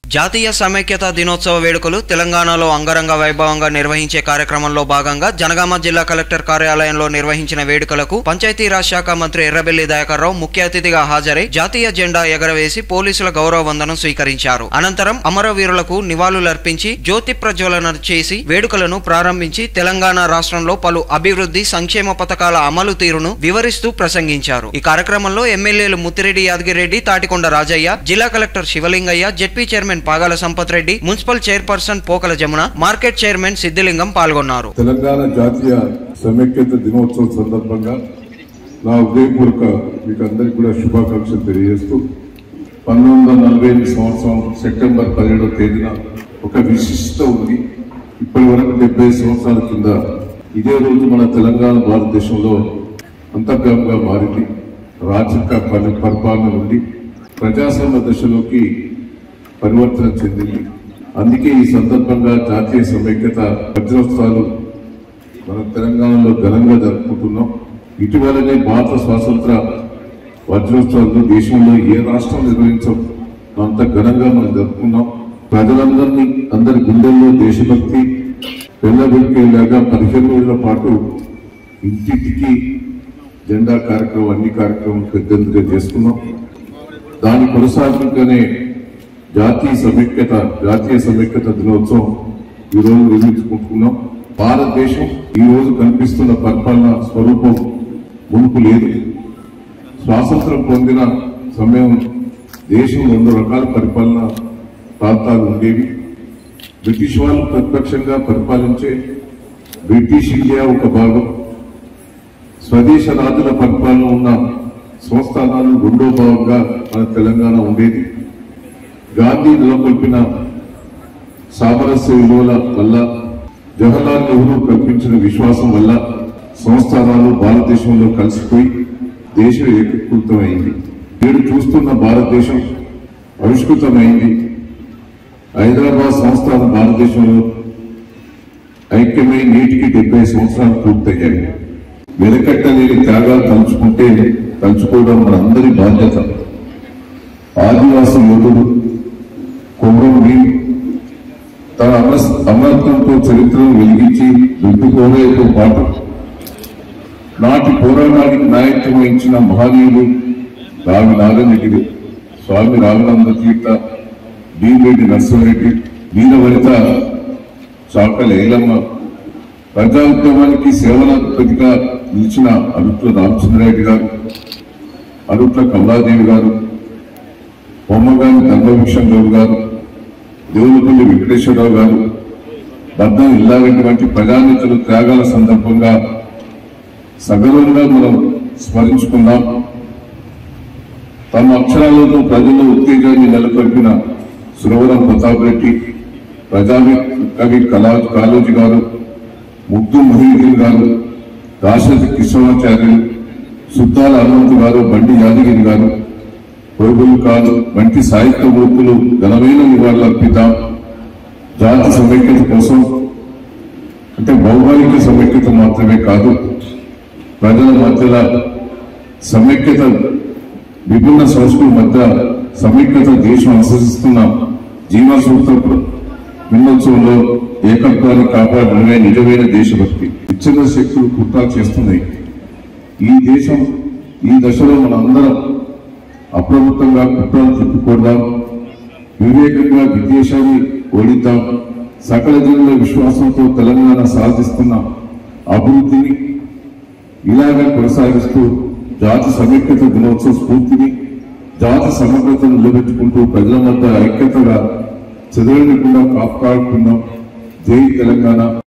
జాతీయ సమైక్యత దినోత్సవ వేడుకలు తెలంగాణలో అంగరంగ వైభవంగా నిర్వహించే కార్యక్రమంలో భాగంగా జనగామ జిల్లా కలెక్టర్ కార్యాలయంలో నిర్వహించిన వేడుకలకు పంచాయతీరాజ్ శాఖ మంత్రి ఎర్రబెల్లి దయాకర్రావు ముఖ్య అతిథిగా హాజరై జాతీయ జెండా ఎగరవేసి పోలీసుల గౌరవ వందనం స్వీకరించారు అనంతరం అమరవీరులకు నివాళులర్పించి జ్యోతి ప్రజ్వలన చేసి వేడుకలను ప్రారంభించి తెలంగాణ రాష్ట్రంలో పలు అభివృద్ధి సంక్షేమ పథకాల అమలు తీరును వివరిస్తూ ప్రసంగించారు ఈ కార్యక్రమంలో ఎమ్మెల్యేలు ముత్తిరెడ్డి యాదగిరెడ్డి తాటికొండ రాజయ్య జిల్లా collector Sivalingaiah ZP chairman పాగాల Sampath Reddy municipal chairperson Pokala Jamuna market chairman సిద్దిలింగం పాల్గొన్నారు తెలంగాణ జాతీయ సమైక్యత దినోత్సవం సందర్భంగా నా ఉదయపూర్వక మీకు అందరికీ కూడా శుభాకాంక్షలు తెలియజేస్తూ పంతొమ్మిది వందల నలభై ఎనిమిది సంవత్సరం సెప్టెంబర్ పదిహేడవ తేదీన ఒక విశిష్టత ఉంది ఇప్పటి వరకు డెబ్బై సంవత్సరాల కింద ఇదే రోజు మన తెలంగాణ భారతదేశంలో అంతర్గతంగా మారింది రాజకీయ పరి- పరిపాలన నుండి ప్రజాస్వామ్య దశలోకి పరివర్తన చెందింది అందుకే ఈ సందర్భంగా జాతీయ సమైక్యత వజ్రోత్సవాలు మన తెలంగాణలో ఘనంగా జరుపుకుంటున్నాం ఇటీవలనే భారత స్వాతంత్ర వజ్రోత్సవాలు దేశంలో ఏ రాష్ట్రం నిర్వహించం అంత ఘనంగా మనం జరుపుకున్నాం ప్రజలందరినీ అందరి గుండెల్లో దేశభక్తి పెళ్ళబెక్కేలాగా పదిహేను రోజుల పాటు ఇంటింటికి జెండా కార్యక్రమం అన్ని కార్యక్రమం పెద్దగా చేసుకున్నాం దాని కొనసాగింపుగానే జాతీయ సమైక్యత జాతీయ సమైక్యత దినోత్సవం ఈ రోజు నిర్మించుకుంటున్నాం భారతదేశం ఈ రోజు కనిపిస్తున్న పరిపాలన స్వరూపం మునుపు లేదు స్వాతంత్రం పొందిన సమయం దేశం రెండు రకాల పరిపాలన ప్రాంతాలు ఉండేవి బ్రిటిష్ వాళ్ళు ప్రతిపక్షంగా పరిపాలించే బ్రిటిష్ ఇండియా ఒక భాగం స్వదేశ రాజుల పరిపాలన ఉన్న సంస్థానాలు రెండో భాగంగా మన తెలంగాణ ఉండేది గాంధీ నెలకొల్పిన సామరస్య విలువల వల్ల జవహర్లాల్ నెహ్రూ కల్పించిన విశ్వాసం వల్ల సంస్థానాలు భారతదేశంలో కలిసిపోయి దేశం ఏకీకృతమైంది నేడు చూస్తున్న భారతదేశం ఆవిష్కృతమైంది హైదరాబాద్ సంస్థానం భారతదేశంలో ఐక్యమై నేటికి డెబ్బై సంవత్సరాలు పూర్తయ్యాయి వెనకట్టలేని త్యాగాలు తలుచుకుంటే తలుచుకోవడం మనందరి బాధ్యత ఆదివాసీ యోధుడు కొమరం భీం తన అమర- అమరత్వంతో చరిత్రను వెలిగించి దుడ్డుకోలేతో పాటు నాటి పోరాటానికి నాయకత్వం వహించిన మహనీయులు రావి నారాయణగిరి స్వామి రాఘవేంద్ర తీర్థ భీమిరెడ్డి నరసింహారెడ్డి వీరవనిత చాకల ఏలమ్మ ప్రజా ఉద్యమానికి సేవనాధిపతిగా నిలిచిన అరుట్ల రామచంద్రారెడ్డి గారు అరుట్ల కమలాదేవి గారు బొమ్మగాని ధర్మభిక్షం గౌడ్ గారు దేవులపల్లి వెంకటేశ్వరరావు గారు బద్దం ఇల్లారెడ్డి వంటి ప్రజానేతలు త్యాగాల సందర్భంగా సగర్వంగా మనం స్మరించుకుందాం తమ అక్షరాలతో ప్రజల్లో ఉత్తేజాన్ని నెలకొల్పిన సురవరం ప్రతాప్ రెడ్డి ప్రజావి కవి కళా కాళోజీ గారు ముగ్గు మహీగిరి గారు దాశరథి కిశోరాచార్యులు సుద్దాల హనుమంతు గారు బండి యాదగిరి గారు కోగులు కాదు వంటి సాహిత్య మూర్తులు ఘనమైన నివాళులు అర్పిద్దాం జాతి సమైక్యత కోసం అంటే భౌగోళిక సమైక్యత మాత్రమే కాదు ప్రజల మధ్యలో సమైక్యత విభిన్న సంస్కృతుల మధ్య సమైక్యత దేశం అనుసరిస్తున్న జీవన సూత్ర విన్నోత్సవంలో ఏకత్వాన్ని కాపాడడమే నిజమైన దేశభక్తి విచ్ఛిన్న శక్తులు కుట్రా చేస్తున్నాయి ఈ దేశం ఈ దశలో మనందరం అప్రమత్తంగా కుట్రలు తిప్పుకోదాం వివేకంగా విద్వేషాన్ని ఓడిద్దాం సకల జనుల విశ్వాసంతో తెలంగాణ సాధిస్తున్న అభివృద్ధిని ఇలాగే కొనసాగిస్తూ జాతి సమైక్యత దినోత్సవ స్ఫూర్తిని జాతి సమగ్రతను నిలబెట్టుకుంటూ ప్రజల మధ్య ఐక్యతగా చదవకుండా కాపాడుకుందాం జై తెలంగాణ